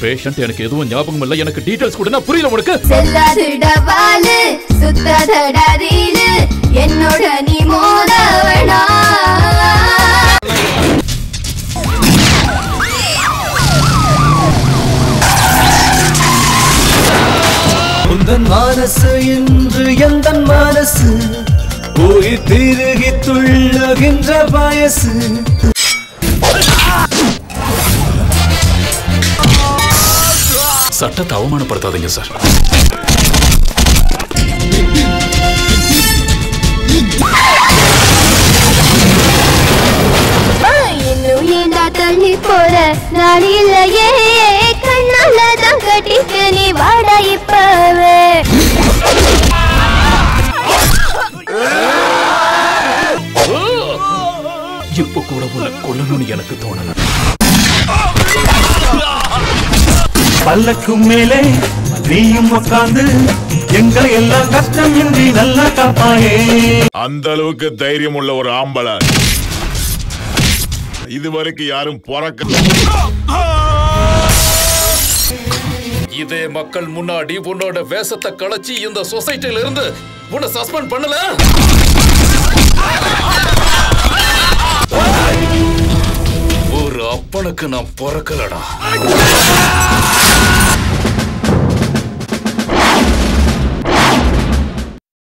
patient எனக்கு எதுவும் ஞாபகம் இல்ல எனக்கு டீடைல்ஸ் கூட புரியல உனக்கு செல்லாதுடா வாலு சுத்தாதடா ரீலு என்னோட நீ மோத வேணா உந்தன் மனசு இன்று எந்தன் மனசு போய் திருகி துள்ளுகின்ற வயசு சட்டத்தை அவமானப்படுத்தாதீங்க சார் இன்னும் ஏண்டா தள்ளி போற நான் இல்லையே கண்ணால தான் கட்டிக்க நீ வாடா இப்பவே இப்ப கூட உன்னை கொல்லணும்னு எனக்கு தோணல பல்லக்கும் மேலே நீயும் உட்கார்ந்து எங்களை எல்லாம் கஷ்டம் இன்றி நல்லா காப்பாயே அந்த அளவுக்கு தைரியம் உள்ள ஒரு ஆம்பளை இதுவரைக்கும் யாரும் பிறக்க இதே மக்கள் முன்னாடி உன்னோட வேஷத்தை களைச்சி இந்த சொசைட்டில இருந்து உன்னை சஸ்பெண்ட் பண்ணல ஒரு அப்பனுக்கு நான் பிறக்கலடா